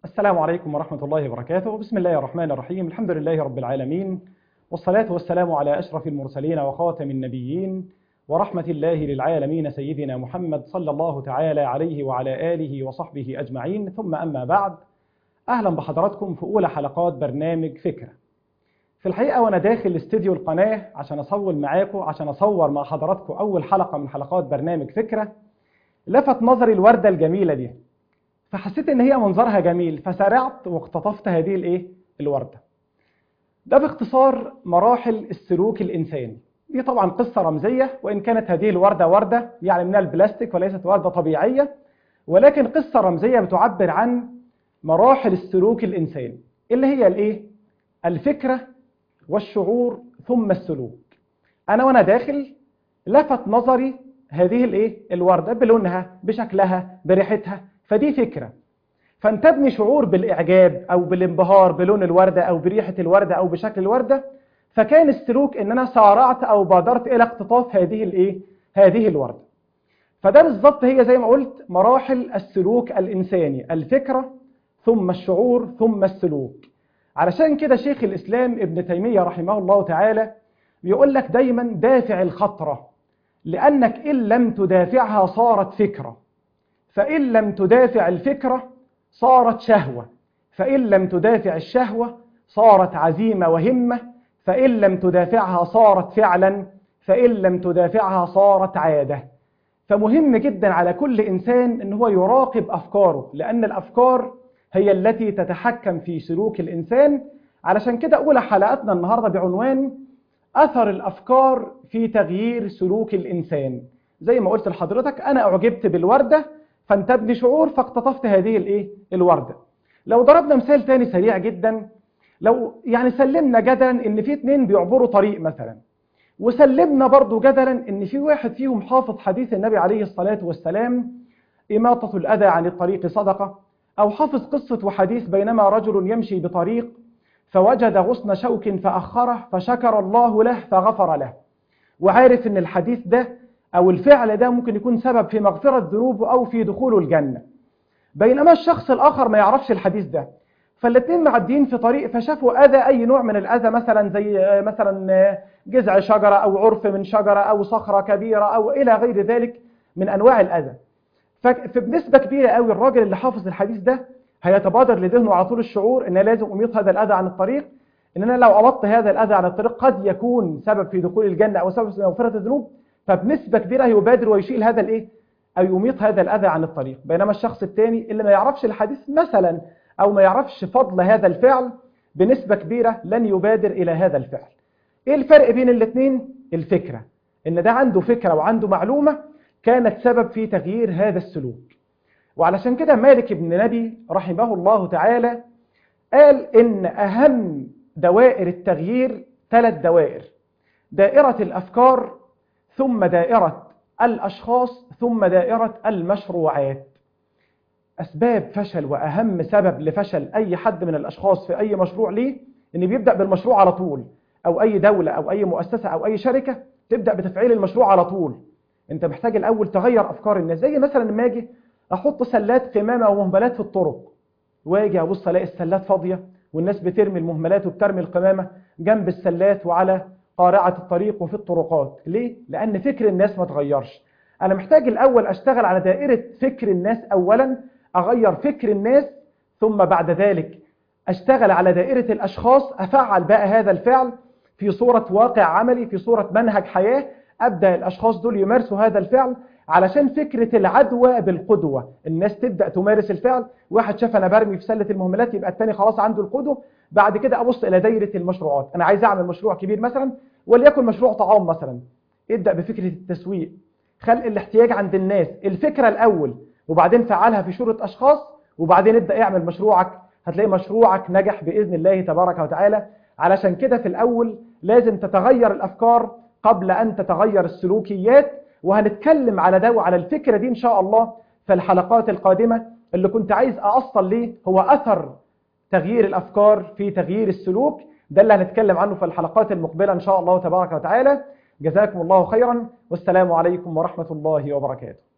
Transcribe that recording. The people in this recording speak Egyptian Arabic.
السلام عليكم ورحمة الله وبركاته بسم الله الرحمن الرحيم الحمد لله رب العالمين والصلاة والسلام على أشرف المرسلين وخاتم النبيين ورحمة الله للعالمين سيدنا محمد صلى الله تعالى عليه وعلى آله وصحبه أجمعين ثم أما بعد أهلا بحضراتكم في أولى حلقات برنامج فكرة في الحقيقة وأنا داخل استديو القناة عشان أصور معاكم عشان أصور مع حضراتكم أول حلقة من حلقات برنامج فكرة لفت نظري الوردة الجميلة دي فحسيت ان هي منظرها جميل فسرعت واقتطفت هذه الايه الورده ده باختصار مراحل السلوك الانساني دي طبعا قصه رمزيه وان كانت هذه الورده ورده يعني من البلاستيك وليست ورده طبيعيه ولكن قصه رمزيه بتعبر عن مراحل السلوك الانساني اللي هي الايه الفكره والشعور ثم السلوك انا وانا داخل لفت نظري هذه الايه الورده بلونها بشكلها بريحتها فدي فكرة فانت تبني شعور بالإعجاب أو بالانبهار بلون الوردة أو بريحة الوردة أو بشكل الوردة فكان السلوك إن أنا سارعت أو بادرت إلى اقتطاف هذه الإيه؟ هذه الوردة فده بالظبط هي زي ما قلت مراحل السلوك الإنساني الفكرة ثم الشعور ثم السلوك علشان كده شيخ الإسلام ابن تيمية رحمه الله تعالى بيقول لك دايما دافع الخطرة لأنك إن لم تدافعها صارت فكرة فإن لم تدافع الفكرة صارت شهوة فإن لم تدافع الشهوة صارت عزيمة وهمة فإن لم تدافعها صارت فعلا فإن لم تدافعها صارت عادة فمهم جدا على كل إنسان أن هو يراقب أفكاره لأن الأفكار هي التي تتحكم في سلوك الإنسان علشان كده أولى حلقتنا النهاردة بعنوان أثر الأفكار في تغيير سلوك الإنسان زي ما قلت لحضرتك أنا أعجبت بالوردة فانتبني شعور فاقتطفت هذه الايه الورده لو ضربنا مثال تاني سريع جدا لو يعني سلمنا جدلا ان في اتنين بيعبروا طريق مثلا وسلمنا برضو جدلا ان في واحد فيهم حافظ حديث النبي عليه الصلاة والسلام إماطة الأذى عن الطريق صدقة أو حافظ قصة وحديث بينما رجل يمشي بطريق فوجد غصن شوك فأخره فشكر الله له فغفر له وعارف ان الحديث ده أو الفعل ده ممكن يكون سبب في مغفرة ذنوبه أو في دخوله الجنة بينما الشخص الآخر ما يعرفش الحديث ده فالاتنين معديين في طريق فشافوا أذى أي نوع من الأذى مثلا زي مثلا جذع شجرة أو عرف من شجرة أو صخرة كبيرة أو إلى غير ذلك من أنواع الأذى فبنسبة كبيرة قوي الراجل اللي حافظ الحديث ده هيتبادر لذهنه على طول الشعور ان لازم اميط هذا الاذى عن الطريق ان انا لو امطت هذا الاذى عن الطريق قد يكون سبب في دخول الجنه او سبب في مغفره الذنوب فبنسبة كبيرة يبادر ويشيل هذا الايه او يميط هذا الاذى عن الطريق بينما الشخص الثاني اللي ما يعرفش الحديث مثلا او ما يعرفش فضل هذا الفعل بنسبة كبيرة لن يبادر الى هذا الفعل ايه الفرق بين الاثنين الفكرة ان ده عنده فكرة وعنده معلومة كانت سبب في تغيير هذا السلوك وعلشان كده مالك بن نبي رحمه الله تعالى قال ان اهم دوائر التغيير ثلاث دوائر دائرة الافكار ثم دائرة الأشخاص ثم دائرة المشروعات أسباب فشل وأهم سبب لفشل أي حد من الأشخاص في أي مشروع ليه إن بيبدأ بالمشروع على طول أو أي دولة أو أي مؤسسة أو أي شركة تبدأ بتفعيل المشروع على طول أنت محتاج الأول تغير أفكار الناس زي مثلا لما أجي أحط سلات قمامة ومهملات في الطرق واجي أبص ألاقي السلات فاضية والناس بترمي المهملات وبترمي القمامة جنب السلات وعلى قارعة الطريق وفي الطرقات ليه؟ لأن فكر الناس ما تغيرش أنا محتاج الأول أشتغل على دائرة فكر الناس أولا أغير فكر الناس ثم بعد ذلك أشتغل على دائرة الأشخاص أفعل بقى هذا الفعل في صورة واقع عملي في صورة منهج حياة أبدأ الأشخاص دول يمارسوا هذا الفعل علشان فكرة العدوى بالقدوة الناس تبدأ تمارس الفعل واحد شاف أنا برمي في سلة المهملات يبقى التاني خلاص عنده القدوة بعد كده أبص إلى دايرة المشروعات أنا عايز أعمل مشروع كبير مثلا وليكن مشروع طعام مثلا ابدأ بفكرة التسويق خلق الاحتياج عند الناس الفكرة الأول وبعدين فعلها في شورة أشخاص وبعدين ابدأ اعمل مشروعك هتلاقي مشروعك نجح بإذن الله تبارك وتعالى علشان كده في الأول لازم تتغير الأفكار قبل أن تتغير السلوكيات وهنتكلم على ده وعلى الفكرة دي إن شاء الله في الحلقات القادمة اللي كنت عايز أأصل ليه هو أثر تغيير الأفكار في تغيير السلوك ده اللي هنتكلم عنه في الحلقات المقبلة إن شاء الله تبارك وتعالى جزاكم الله خيرا والسلام عليكم ورحمة الله وبركاته